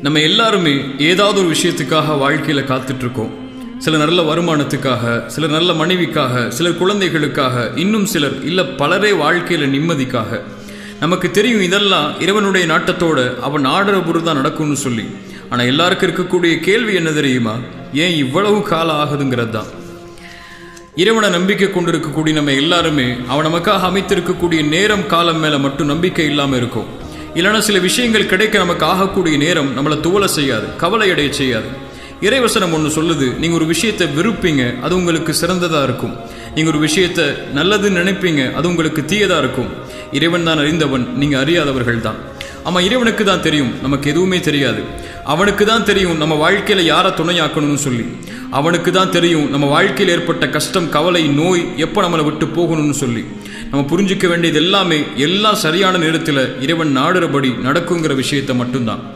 நம்ம எல்லாருமே ஏதாவது ஒரு விஷயத்துக்காக வாழ்க்கையில் காத்துட்ருக்கோம் சில நல்ல வருமானத்துக்காக சிலர் நல்ல மனைவிக்காக சிலர் குழந்தைகளுக்காக இன்னும் சிலர் இல்லை பலரே வாழ்க்கையில் நிம்மதிக்காக நமக்கு தெரியும் இதெல்லாம் இறைவனுடைய நாட்டத்தோட அவன் ஆடுற தான் நடக்கும்னு சொல்லி ஆனால் எல்லாருக்கும் இருக்கக்கூடிய கேள்வி என்ன தெரியுமா ஏன் இவ்வளவு காலம் ஆகுதுங்கிறது தான் இறைவனை நம்பிக்கை கொண்டிருக்கக்கூடிய நம்ம எல்லாருமே அவன் நமக்காக அமைத்திருக்கக்கூடிய நேரம் காலம் மேலே மட்டும் நம்பிக்கை இல்லாமல் இருக்கும் இல்லைன்னா சில விஷயங்கள் கிடைக்க நமக்கு ஆகக்கூடிய நேரம் நம்மளை துவலை செய்யாது கவலை அடைய செய்யாது இறைவசனம் ஒன்று சொல்லுது நீங்கள் ஒரு விஷயத்தை விருப்பீங்க அது உங்களுக்கு சிறந்ததாக இருக்கும் நீங்கள் ஒரு விஷயத்தை நல்லதுன்னு நினைப்பீங்க அது உங்களுக்கு தீயதாக இருக்கும் இறைவன் தான் அறிந்தவன் நீங்கள் அறியாதவர்கள் தான் ஆமாம் இறைவனுக்கு தான் தெரியும் நமக்கு எதுவுமே தெரியாது அவனுக்கு தான் தெரியும் நம்ம வாழ்க்கையில் யாரை துணையாக்கணும்னு சொல்லி அவனுக்கு தான் தெரியும் நம்ம வாழ்க்கையில் ஏற்பட்ட கஷ்டம் கவலை நோய் எப்போ நம்மளை விட்டு போகணும்னு சொல்லி நம்ம புரிஞ்சிக்க வேண்டியது எல்லாமே எல்லாம் சரியான நேரத்தில் இறைவன் நாடுறபடி நடக்குங்கிற விஷயத்தை மட்டும்தான்